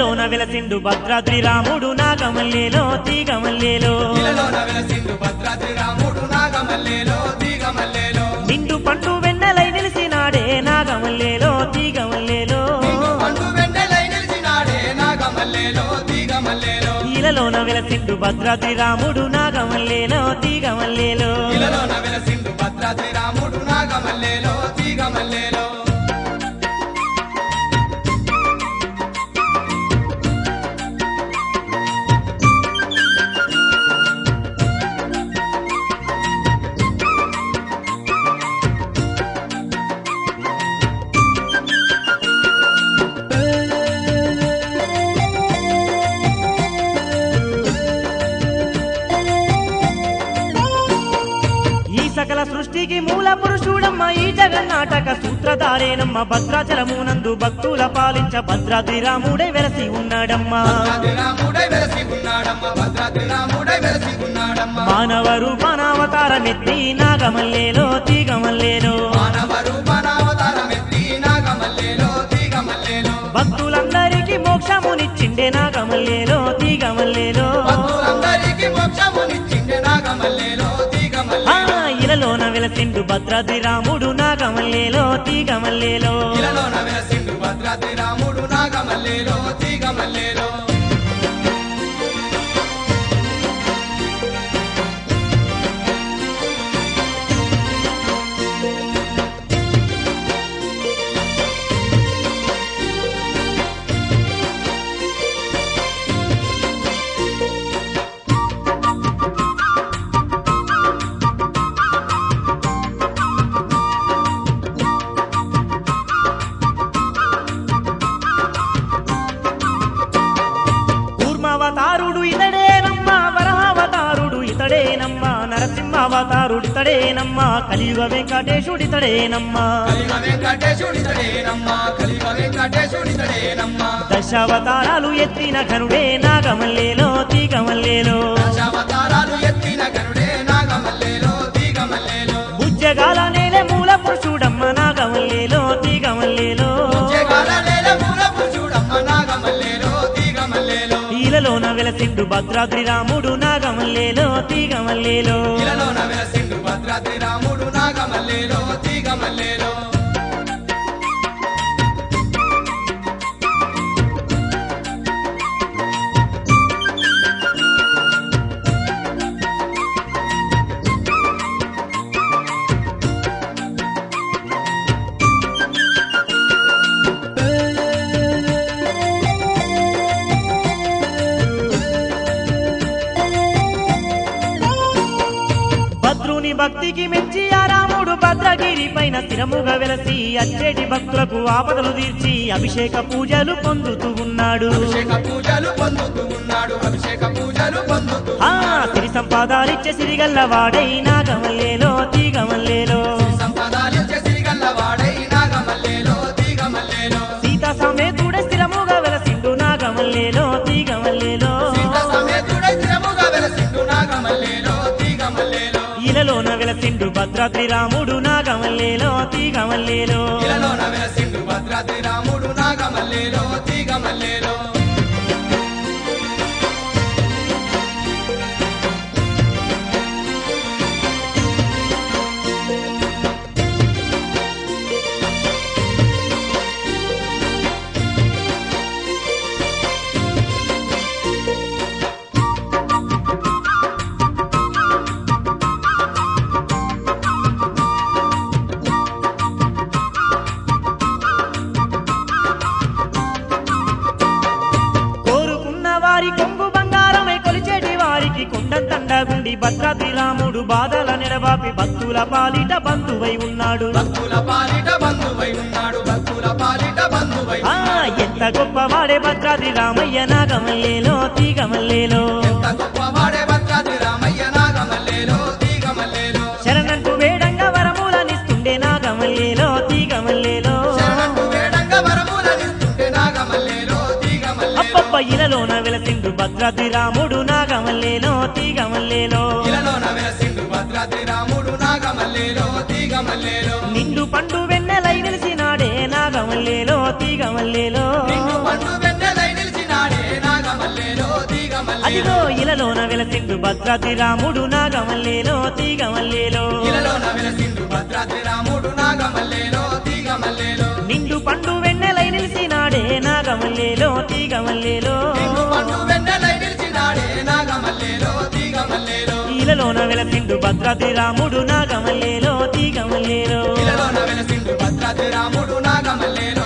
ఇలలోన వెలసిండు భద్రాద్రి రాముడు నాగమల్లేలో తీగమల్లేలో ఇలలోన వెలసిండు భద్రాద్రి రాముడు నాగమల్లేలో తీగమల్లేలో నిండు పండు వెన్నెలై నిలిసినాడే నాగమల్లేలో తీగమల్లేలో నిండు పండు వెన్నెలై నిలిచినాడే నాగమల్లేలో తీగమల్లేలో ఇలలోన వెలసిండు భద్రాద్రి రాముడు నాగమల్లేలో తీగమల్లేలో ఇలలోన వెలసిండు భద్రాద్రి రాముడు నాగమల్లేలో తీగమల్లేలో ఈ సకల సృష్టికి మూల పురుషుడమ్మ ఈ జగన్నాటక సూత్రధారేనమ్మ భద్రాచలమునందు భక్తుల పాలించ భద్రాద్రి రాముడే వెలసి ఉన్నాడమ్మా భద్రాద్రి రాముడై వెలసి ఉన్నాడమ్మ భద్రాద్రి రాముడై వెలసి ఉన్నాడమ్మ మానవ రూపానవతారమెత్తి నాగమల్లేలో తీగమల్లేలో మానవ రూపనావతారమెత్తి నాగమల్లేలో తీగమల్లేలో భక్తులందరికీ మోక్షమునిచ్చిండే నాగమల్లేలో తీగమల్లేలో భక్తులందరికీ మోక్షమునిచ్చిండే నాగమల్లేలో ఆ తీగమల్లేలో ఇలలోన వెలసిండు భద్రాద్రి రాముడు నాగమల్లేలో తీగమల్లేలో ఇలలోన వెలసిండు భద్రాద్రి రాముడు నాగమల్లేలో తీగమల్లేలో కూర్మావతారుడు ఇతడేనమ్మా వరహావతారుడు ఇతడేనమ్మా నరసింహావతారుడు ఇతడేనమ్మా కలియుగ వెంకటేశుడు ఇతడేనమ్మా కలిగ వెంకటేశుడితడేనమ్మా కలిగ వెంకటేశుడితడేనమ్మా దశావతారాలు ఎత్తిన ఘనుడే నాగమల్లేలో తీగమల్లేలో దశావతారాలు ఎత్తిన గరుడే నాగమల్లేలో తీగమల్లేలో ఉజ్జగాల నేల మూల పురుషుడమ్మ నాగమల్లేలో తీగమల్లేలో జగాల నేల మూల పురుషుడమ్మ నాగమల్లేలో తీగమల్లేలో ఈలలోన వెలసిండు భద్రాద్రి రాముడు నాగమల్లేలో తీగమల్లేలో ఇలలోన వెలసిండు భద్రాద్రి రాముడు నాగమల్లేలో తీగమల్లేలో భద్రుని భక్తికి మెచ్చి ఆ రాముడు భద్రగిరి పైన స్థిరముగా వెలసి అచ్చేటి భక్తులకు ఆపదలు తీర్చి అభిషేక పూజలు పొందుతూ ఉన్నాడు అభిషేక పూజలు పొందుతూ ఉన్నాడు అభిషేక పూజలు పొందుతూ ఆ సిరి సంపాదాలిచ్చే సిరిగల్ల వాడై నాగమల్లేలో తీగమల్లేలో సంపదాలించే సిరిగల్ల వాడై నాగమల్లేలో తీగమల్లేలో సీత సమేతుడ స్థిరముగా వెలసిండు నాగమల్లేలో తీగమల్లేలో సీత సమేతుడై స్థిరముగా వెలసిండు నాగమల్లేలో తీగమల్లేలో ఇలలోన వెలసిండు భద్రాద్రి రాముడు నాగమల్లేలో తీగమల్లేలో ఇలలోన వెలసిండు భద్రాద్రి రాముడు నాగమల్లేలో తీగమల్లేలో కోరుకున్న వారి కొంగు బంగారమై కొలిచేటి వారికి కొండంతండగుండి భద్రాద్రి రాముడు బాధల నెడబాపి భక్తుల పాలిట బంధువై ఉన్నాడు భక్తుల పాలిట బంధువై ఉన్నాడు భక్తుల పాలిట బంధువై ఆ ఎంత గొప్పవాడే భద్రాద్రి రామయ్య నాగమల్లేలో తీగమల్లేలో ఎంత గొప్పవాడే భద్రాద్రి రామయ్య నాగమల్లేలో తీగమల్లేలో శరణంటూ వేడంగా వరములనిస్తుండే నాగమల్లేలో తీగమల్లేలో శరణంటూ వేడంగా వరములనిస్తుంటే నాగమల్లేలో తీగమల్లేలో అప్పప్ప ఇలలోన వెలసిండు భద్రాద్రి రాముడు నాగమల్లేలో తీగమల్లేలో ఇలలోన వెలసిండు భద్రాద్రి రాముడు నాగమల్లేలో తీగమల్లేలో నిండు పండు వెన్నెలై నిలిచినాడే నాగమల్లేలో తీగమల్లేలో నిన్ను పండు వెన్నెలై నిలిచిన అదిగో ఇలలోన వెలసిండు భద్రాద్రి రాముడు నాగమల్లేలో తీగమల్లేలో ఇలలోన వెలసిండు భద్రాద్రి రాముడు నాగమల్లేలో తీగమల్లేలో నిండు పండు వెన్నెలై నిలిసినాడే నాగమల్లేలో తీగమల్లేలో నిన్ను పండు వెన్నెలై నిలిచినాడే నాగమల్లేలో తీగమల్లేలో ఇలలోన వెలసిండు భద్రాద్రి రాముడు నాగమల్లేలో తీగమల్లేలో ఇలలోన వెలసిండు భద్రాద్రి రాముడు నాగమల్లేలో